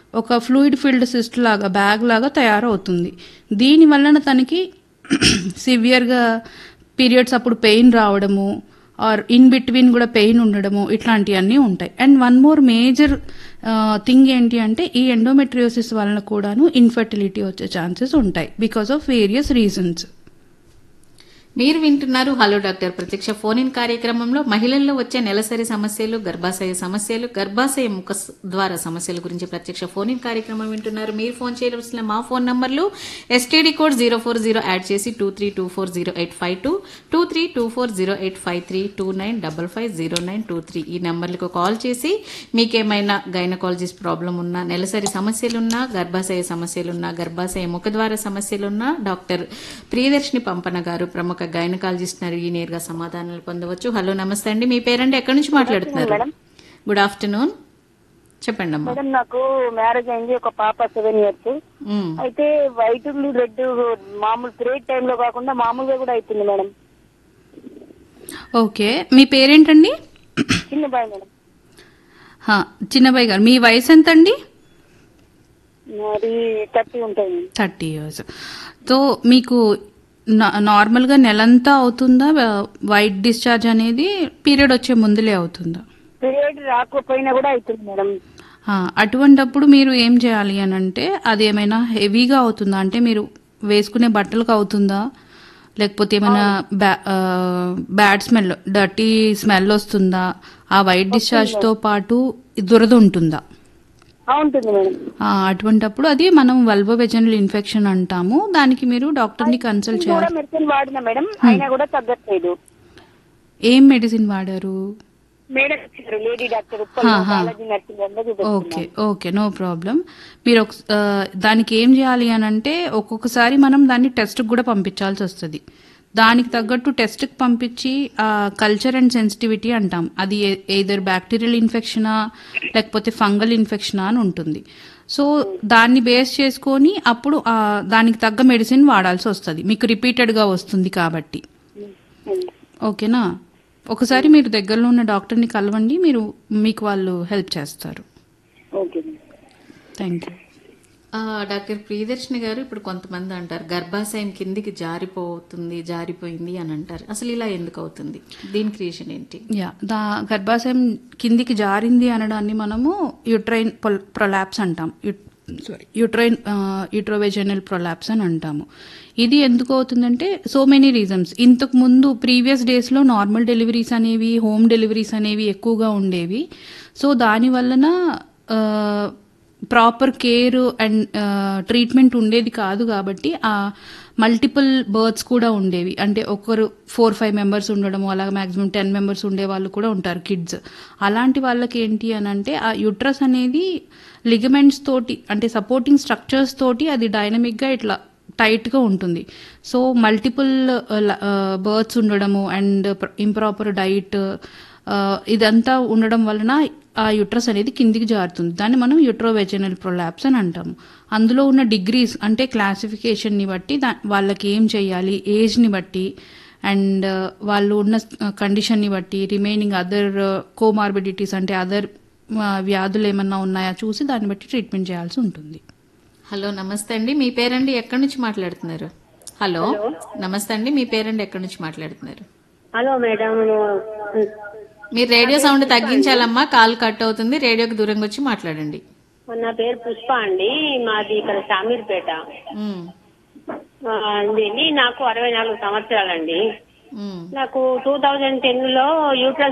ఒక fluid filled cyst లాగా bag లాగా తయారవుతుంది దీని వలన తనకి సివియర్గా పీరియడ్స్ అప్పుడు పెయిన్ రావడము ఆర్ ఇన్ బిట్వీన్ కూడా పెయిన్ ఉండడము ఇట్లాంటివన్నీ ఉంటాయి and one more major thing ఏంటి అంటే ఈ ఎండోమెట్రియోసిస్ వలన కూడాను ఇన్ఫర్టిలిటీ వచ్చే ఛాన్సెస్ ఉంటాయి బికాస్ ఆఫ్ వేరియస్ రీజన్స్ మీరు వింటున్నారు హలో డాక్టర్ ప్రత్యక్ష ఫోన్ ఇన్ కార్యక్రమంలో మహిళల్లో వచ్చే నెలసరి సమస్యలు గర్భాశయ సమస్యలు గర్భాశయ ముఖ స- ద్వార సమస్యల గురించి ప్రత్యక్ష ఫోన్ ఇన్ కార్యక్రమం వింటున్నారు మీరు ఫోన్ చేయవలసిన మా ఫోన్ నంబర్లు STD code zero four zero add చేసి two three two four zero eight five two two three two four zero eight five three two nine double five zero nine two three ఈ నెంబర్లకు call చేసి మీకేమైనా gynaecologist problem ఉన్నా నెలసరి సమస్యలున్నా గర్భాశయ సమస్యలున్నా గర్భాశయ ముఖద్వార సమస్యలున్నా డాక్టర్ ప్రియదర్శిని పంపన గారు ప్రముఖ గైనకాలజిస్ట్ ఈ నేరుగా సమాధానాలు పొందవచ్చు హలో నమస్తే అండి మీ పేరండి ఎక్కడి నుంచి మాట్లాడుతున్నారు గుడ్ ఆఫ్టర్నూన్ చెప్పండి అమ్మా మేడం నాకు మ్యారేజ్ అయింది ఒక పాప సెవెన్ ఇయర్స్ మ్మ్. అయితే వైట్ రెడ్ మామూలు పీరియడ్ టైంలో కాకుండా మామూలుగా కూడా అవుతుంది మేడం ఓకే మీ పేరేంటండి చిన్న బాయ్ మేడం హా, చిన్నబాయ్ గారు మీ వయసు ఎంత అండి మరి థర్టీ ఉంటుంది మేడం. థర్టీ ఇయర్స్ సో మీకు నా- నార్మల్గా నెలంతా అవుతుందా వ- వైట్ డిశ్చార్జ్ అనేది పీరియడ్ వచ్చే ముందులే అవుతుందా పీరియడ్ రాకపోయినా కూడా అవుతుంది మేడం ఆ, అటువంటప్పుడు మీరు ఏం చేయాలి అని అంటే అది ఏమైనా హెవీగా అవుతుందా అంటే మీరు వేసుకునే బట్టలకు అవుతుందా లేకపోతే ఏమైనా బ్యా బ్యాడ్ స్మెల్ డర్టీ స్మెల్ వస్తుందా ఆ వైట్ డిశ్చార్జ్తో పాటు దురద ఉంటుందా ఆ, ఉంటుంది మేడం ఆ, అటువంటప్పుడు అది మనం వల్వో వెజనల్ ఇన్ఫెక్షన్ అంటాము దానికి మీరు డాక్టర్ని కన్సల్ట్ కూడా చేయాలి మెడిసిన్ వాడినా మేడం అయినా కూడా తగ్గట్లేదు ఏం మెడిసిన్ వాడారు మేడం ఇచ్చారు లేడీ డాక్టర్ హా, హా. బాలాజీ నర్సింగ్ హోమ్ లో ఓకే చూపిస్తున్నాను ఓకే నో ప్రాబ్లం మీరు ఒక ఆ, దానికి ఏం చేయాలి అని అంటే ఒక్కొక్కసారి మనం దాన్ని టెస్ట్కి కూడా పంపించాల్సి వస్తుంది దానికి తగ్గట్టు టెస్ట్కి పంపించి కల్చర్ అండ్ సెన్సిటివిటీ అంటాం అది ఏదర్ బ్యాక్టీరియల్ ఇన్ఫెక్షనా లేకపోతే ఫంగల్ ఇన్ఫెక్షనా అని ఉంటుంది సో దాన్ని బేస్ చేసుకొని అప్పుడు ఆ, దానికి తగ్గ మెడిసిన్ వాడాల్సి వస్తుంది మీకు రిపీటెడ్గా వస్తుంది కాబట్టి ఓకేనా ఒకసారి మీరు దగ్గరలో ఉన్న డాక్టర్ని కలవండి మీరు మీకు వాళ్ళు హెల్ప్ చేస్తారు ఓకే మేడం థ్యాంక్ యూ ఆ, డాక్టర్ ప్రియదర్శిని గారు ఇప్పుడు కొంతమంది అంటారు గర్భాశయం కిందికి జారిపోతుంది జారిపోయింది అని అంటారు అసలు ఇలా ఎందుకు అవుతుంది దీని క్రియేషన్ ఏంటి యా దా గర్భాశయం కిందికి జారింది అనడాన్ని మనము యుట్రైన్ ప్రొలాప్స్ అంటాం సారీ యుట్రైన్ యుట్రోవెజనల్ ప్రొలాప్స్ అని అంటాము ఇది ఎందుకు అవుతుందంటే సో మెనీ రీజన్స్ ఇంతకు ముందు ప్రీవియస్ డేస్లో నార్మల్ డెలివరీస్ అనేవి హోమ్ డెలివరీస్ అనేవి ఎక్కువగా ఉండేవి సో దాని వలన ప్రాపర్ కేర్ అండ్ ట్రీట్మెంట్ ఉండేది కాదు కాబట్టి ఆ మల్టిపుల్ బర్త్స్ కూడా ఉండేవి అంటే ఒకరు ఫోర్ ఫైవ్ మెంబర్స్ ఉండడము అలాగే మాక్సిమం టెన్ మెంబర్స్ ఉండే వాళ్ళు కూడా ఉంటారు కిడ్స్ అలాంటి వాళ్ళకి ఏంటి అని అంటే ఆ యుట్రస్ అనేది లిగమెంట్స్ తోటి అంటే సపోర్టింగ్ స్ట్రక్చర్స్ తోటి అది డైనమిక్గా ఇట్లా టైట్గా ఉంటుంది సో మల్టిపుల్ బర్త్స్ ఉండడము అండ్ ఇంప్రాపర్ డైట్ ఇదంతా ఉండడం వలన ఆ యుట్రస్ అనేది కిందికి జారుతుంది దాన్ని మనం యుట్రోవెజనల్ ప్రొలాప్స్ అని అంటాము అందులో ఉన్న డిగ్రీస్ అంటే క్లాసిఫికేషన్ని బట్టి దా వాళ్ళకి ఏం చేయాలి ఏజ్ని బట్టి అండ్ వాళ్ళు ఉన్న కండిషన్ని బట్టి రిమైనింగ్ అదర్ కోమార్బిడిటీస్ అంటే అదర్ వ్యాధులు ఏమన్నా ఉన్నాయా చూసి దాన్ని బట్టి ట్రీట్మెంట్ చేయాల్సి ఉంటుంది హలో నమస్తే అండి మీ పేరండి ఎక్కడి నుంచి మాట్లాడుతున్నారు హలో నమస్తే అండి మీ పేరండి ఎక్కడి నుంచి మాట్లాడుతున్నారు హలో మేడం మీరు రేడియో సౌండ్ తగ్గించాలమ్మా కాల్ కట్ అవుతుంది రేడియోకి దూరంగా వచ్చి మాట్లాడండి నా పేరు పుష్ప అండి మాది ఇక్కడ షామీర్పేట ఉమ్, ఆ, ఇదండి నాకు అరవై నాలుగు సంవత్సరాలండి ఉమ్. నాకు టూ థౌజండ్ టెన్ లో యూట్రస్